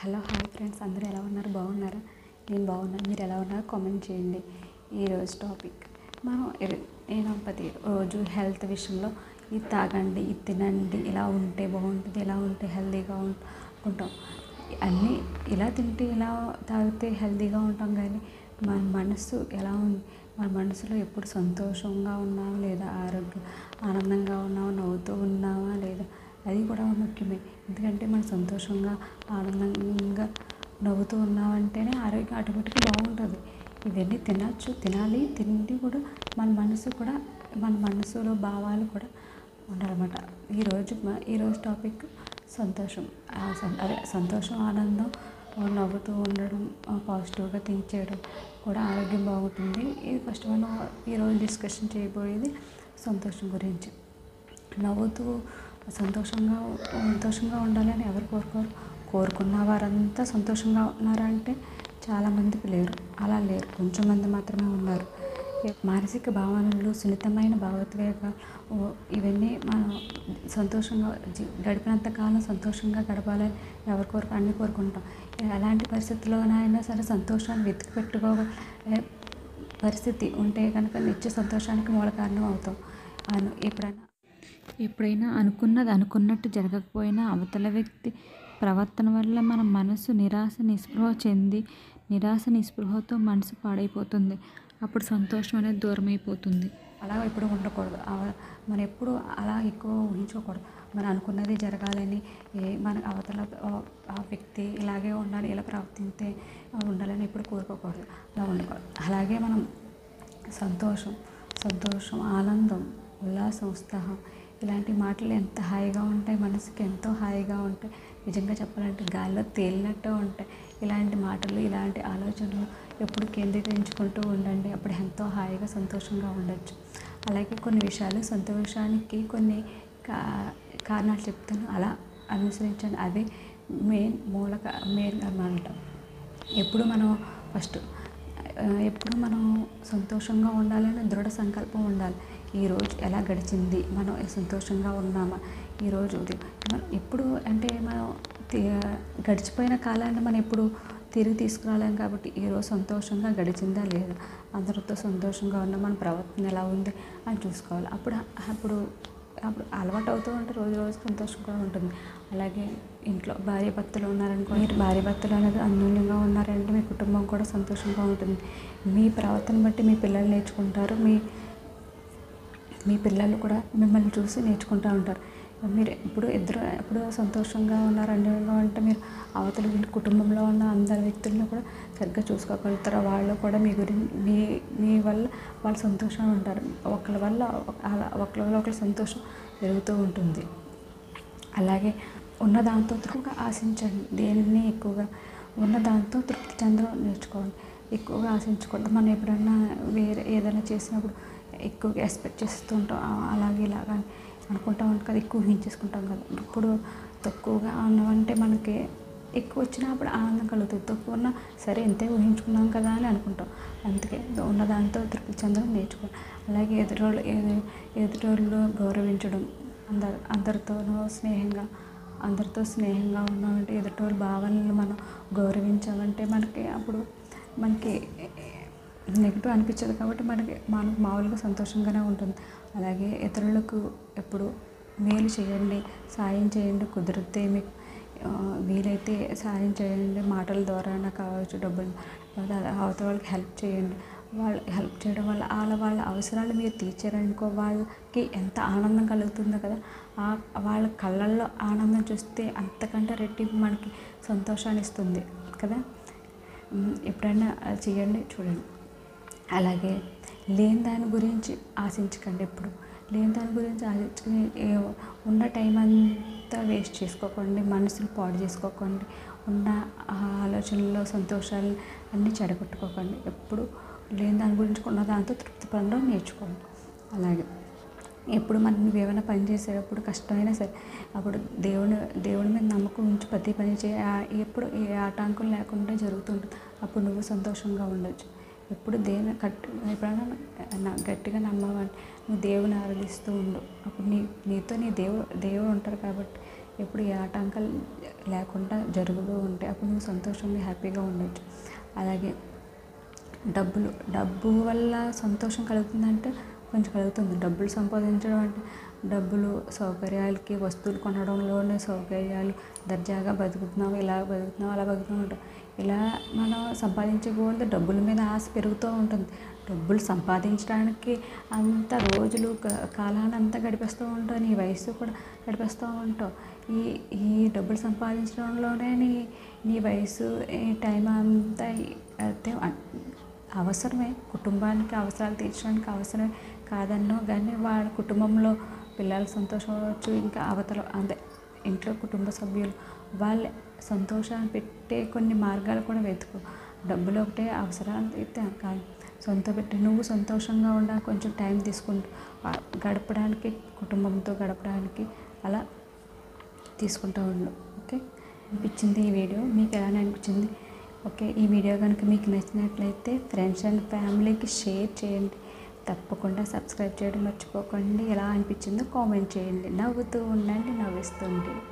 hello hi friends అందరూ ఎలా ఉన్నారు బాగున్నారా నేను బాగున్నాను మీరు ఎలా ఉన్నారో కామెంట్ చేయండి ఈరోజు టాపిక్ మనం ఎ- నేను ప్రతి రోజు హెల్త్ విషయంలో ఇది తాగండి ఇది తినండి ఇలా ఉంటే బాగుంటుంది ఇలా ఉంటే హెల్తీగా ఉంటాం అన్నీ ఇలా తింటే ఇలా తాగితే హెల్తీగా ఉంటాం కానీ మన మనసు ఎలా ఉంది మన మనసులో ఎప్పుడు సంతోషంగా ఉన్నామా లేదా ఆరోగ్య ఆనందంగా ఉన్నామా నవ్వుతూ ఉన్నామా లేదా అది కూడా ముఖ్యమే ఎందుకంటే మనం సంతోషంగా ఆనందంగా నవ్వుతూ ఉన్నామంటేనే ఆరోగ్యం ఆటోమేటిక్గా బాగుంటుంది ఇవన్నీ తినచ్చు తినాలి తిండి కూడా మన మనసు కూడా మన మనసులో భావాలు కూడా ఉండాలన్నమాట ఈరోజు మ- ఈరోజు టాపిక్ సంతోషం ఆ సం- అదే సంతోషం ఆనందం నవ్వుతూ ఉండడం పాజిటివ్గా థింక్ చేయడం కూడా ఆరోగ్యం బాగుంటుంది ఇది ఫస్ట్ మనం ఈరోజు డిస్కషన్ చేయబోయేది సంతోషం గురించి నవ్వుతూ సంతోషంగా సంతోషంగా ఉండాలని ఎవరు కోరుకోరు కోరుకున్న వారంతా సంతోషంగా ఉన్నారంటే చాలామందికి లేరు అలా లేరు కొంచెం మంది మాత్రమే ఉన్నారు మానసిక భావనలు సున్నితమైన భావోద్వేగాలు ఓ, ఇవన్నీ మనం సంతోషంగా జీ- గడిపినంత కాలం సంతోషంగా గడపాలని ఎవరు కోరుకు అన్ని కోరుకుంటాం ఎలాంటి పరిస్థితుల్లోనైనా సరే సంతోషాన్ని వెతికి పెట్టుకోగల పరిస్థితి ఉంటే కనుక నిత్య సంతోషానికి మూల కారణం అవుతాం అను ఎప్పుడైనా ఎప్పుడైనా అనుకున్నది అనుకున్నట్టు జరగకపోయినా అవతల వ్యక్తి ప్రవర్తన వల్ల మన మనసు నిరాశ నిస్పృహ చెంది నిరాశ నిస్పృహతో మనసు పాడైపోతుంది అప్పుడు సంతోషం అనేది దూరం అయిపోతుంది అలా ఎప్పుడు ఉండకూడదు ఆ- మనం ఎప్పుడు అలా ఎక్కువ ఊహించుకోకూడదు మనం అనుకున్నది జరగాలని ఏ మన అవతల ఆ- ఆ వ్యక్తి ఇలాగే ఉండాలి ఇలా ప్రవర్తింతే ఉండాలని ఎప్పుడు కోరుకోకూడదు అలా ఉండకూడదు అలాగే మనం సంతోషం సంతోషం ఆనందం ఉల్లాసం ఉత్సాహం ఇలాంటి మాటలు ఎంత హాయిగా ఉంటాయి మనసుకి ఎంతో హాయిగా ఉంటాయి నిజంగా చెప్పాలంటే గాల్లో తేలినట్టు ఉంటాయి ఇలాంటి మాటలు ఇలాంటి ఆలోచనలు ఎప్పుడు కేంద్రీకరించుకుంటూ ఉండండి అప్పుడు ఎంతో హాయిగా సంతోషంగా ఉండొచ్చు అలాగే కొన్ని విషయాలు సంతోషానికి కొన్ని కా కారణాలు చెప్తాను అలా అనుసరించండి అదే మెయిన్ మూలక మెయిన్ అన్నమాట ఎప్పుడు మనం ఫస్ట్ ఆ, ఎప్పుడు మనం సంతోషంగా ఉండాలని దృఢ సంకల్పం ఉండాలి ఈరోజు ఎలా గడిచింది మనం సంతోషంగా ఉన్నామా ఈరోజు ఉదయం మనం ఎప్పుడు అంటే మనం తి- గడిచిపోయిన కాలాన్ని మనం ఎప్పుడు తిరిగి తీసుకురాలేం కాబట్టి ఈరోజు సంతోషంగా గడిచిందా లేదా అందరితో సంతోషంగా ఉన్న మన ప్రవర్తన ఎలా ఉంది అని చూసుకోవాలి అప్పుడు అప్పుడు అప్పుడు అలవాటు అవుతూ ఉంటే రోజు రోజు సంతోషంగా ఉంటుంది అలాగే ఇంట్లో భార్య భర్తలు ఉన్నారనుకో మీరు భార్య భర్తలు అనేది అన్యోన్యంగా ఉన్నారంటే మీ కుటుంబం కూడా సంతోషంగా ఉంటుంది మీ ప్రవర్తన బట్టి మీ పిల్లలు నేర్చుకుంటారు మీ మీ పిల్లలు కూడా మిమ్మల్ని చూసి నేర్చుకుంటూ ఉంటారు మీరు ఇప్పుడు ఇద్దరు ఎప్పుడు సంతోషంగా ఉన్నారు అన్యోన్యంగా ఉంటే మీరు అవతల వీళ్ళ కుటుంబంలో ఉన్న అందరి వ్యక్తులను కూడా సరిగ్గా చూసుకోగలుగుతారు వాళ్ళు కూడా మీ గురించి మీ మీ వల్ల వాళ్ళు సంతోషంగా ఉంటారు ఒకరి వల్ల అలా ఒకరి వల్ల ఒకరి సంతోషం పెరుగుతూ ఉంటుంది అలాగే ఉన్న దాంతో తృప్తిగా ఆశించండి దేనిని ఎక్కువగా ఉన్న దాంతో తృప్తి చెందడం నేర్చుకోండి ఎక్కువగా ఆశించకూడదు మనం ఎప్పుడన్నా వేరే ఏదైనా చేసినప్పుడు ఎక్కువగా ఎక్స్పెక్ట్ చేస్తూ ఉంటాం "ఆ, అలాగే ఇలాగా అని అనుకుంటా ఉంటాం కదా ఎక్కువ ఊహించేసుకుంటాం కదా ఇప్పుడు తక్కువగా ఉన్నవంటే మనకి ఎక్కువ వచ్చినప్పుడు ఆనందం కలుగుతుంది తక్కువ ఉన్నా సరే ఇంతే ఊహించుకున్నాం కదా అని అనుకుంటాం అందుకే ఉన్న దాంతో తృప్తి చెందడం నేర్చుకోండి అలాగే ఎదురోళ్ళు ఎదు- ఎదురోళ్ళు గౌరవించడం అందరు అందరితోనూ స్నేహంగా అందరితో స్నేహంగా ఉన్నామంటే ఎదుటోళ్ళ భావనలు మనం గౌరవించామంటే మనకి అప్పుడు మనకి నెగిటివ్ అనిపించదు కాబట్టి మనకి మనకు మామూలుగా సంతోషంగానే ఉంటుంది అలాగే ఇతరులకు ఎప్పుడు మేలు చేయండి సాయం చేయండి కుదిరితే మీకు ఆ, వీలైతే సాయం చేయండి మాటల ద్వారా కావచ్చు డబ్బులు లేదా అవతల వాళ్ళకి హెల్ప్ చేయండి వాళ్ళు హెల్ప్ చేయడం వల్ల వాళ్ళ వాళ్ళ అవసరాలు మీరు తీర్చారనుకో వాళ్ళకి ఎంత ఆనందం కలుగుతుందో కదా ఆ వాళ్ళ కళ్ళల్లో ఆనందం చూస్తే అంతకంటే రెట్టింపు మనకి సంతోషాన్ని ఇస్తుంది కదా ఉమ్, ఎప్పుడైనా అది చేయండి చూడండి అలాగే లేని దాని గురించి ఆశించకండి ఎప్పుడు లేని దాని గురించి ఆశించుకుని ఏ- ఉన్న టైం అంతా వేస్ట్ చేసుకోకండి మనసుని పాడు చేసుకోకండి ఉన్న ఆ ఆలోచనల్లో సంతోషాలు అన్నీ చెడగొట్టుకోకండి ఎప్పుడు లేని దాని గురించి ఉన్న దాంతో తృప్తి పొందడం నేర్చుకోండి అలాగే ఎప్పుడు మనం నువ్వు ఏమైనా పని చేసేటప్పుడు కష్టమైనా సరే అప్పుడు దేవుని దేవుని మీద నమ్మకం ఉంచి ప్రతి పని చే ఆ- ఎప్పుడు ఏ ఆటంకం లేకుండా జరుగుతుంటుంది అప్పుడు నువ్వు సంతోషంగా ఉండొచ్చు ఎప్పుడు దేవుని కట్ ఎప్పుడైనా నా- గట్టిగా నమ్మవంటే నువ్వు దేవుని ఆరాధిస్తూ ఉండు అప్పుడు నీ నీతో నీ దేవుడు దేవుడు ఉంటారు కాబట్టి ఎప్పుడు ఏ ఆటంకాలు లేకుండా జరుగుతూ ఉంటాయి అప్పుడు నువ్వు సంతోషంగా హ్యాపీగా ఉండొచ్చు అలాగే డబ్బులు డబ్బు వల్ల సంతోషం కలుగుతుందంటే కొంచెం కలుగుతుంది డబ్బులు సంపాదించడం అంటే డబ్బులు సౌకర్యాలకి వస్తువులు కొనడంలోనే సౌకర్యాలు దర్జాగా బతుకుతున్నాం ఇలా బతుకుతున్నాం అలా బతుకుతూ ఉంటాం ఇలా మనం సంపాదించే కొలది డబ్బుల మీద ఆశ పెరుగుతూ ఉంటుంది డబ్బులు సంపాదించడానికి అంత రోజులు క- కాలాన్ని అంతా గడిపేస్తూ ఉంటావు నీ వయసు కూడా గడిపేస్తూ ఉంటావు ఈ ఈ డబ్బులు సంపాదించడంలోనే నీ నీ వయసు ఈ టైం అంతా ఈ- అయితే అన్- అవసరమే కుటుంబానికి అవసరాలు తీర్చడానికి అవసరమే కాదన్నో కానీ వాళ్ళ కుటుంబంలో పిల్లల సంతోషం అవ్వచ్చు ఇంకా అవతల అదే ఇంట్లో కుటుంబ సభ్యులు వాళ్ళ సంతోషాన్ని పెట్టే కొన్ని మార్గాలు కూడా వెతుకు డబ్బులు ఒకటే అవసరాలు అయితే కాదు సొంత పెట్టి నువ్వు సంతోషంగా ఉండడానికి కొంచెం టైం తీసుకుంటూ ఆ, గడపడానికి కుటుంబంతో గడపడానికి అలా తీసుకుంటూ ఉండు ఓకే అనిపించింది ఈ వీడియో మీకు ఎలా అనిపించింది ఓకే ఈ వీడియో కనుక మీకు నచ్చినట్లయితే ఫ్రెండ్స్ అండ్ ఫ్యామిలీకి షేర్ చేయండి తప్పకుండా సబ్స్క్రైబ్ చేయడం మర్చిపోకండి ఎలా అనిపించిందో కామెంట్ చేయండి నవ్వుతూ ఉండండి నవ్విస్తూ ఉండండి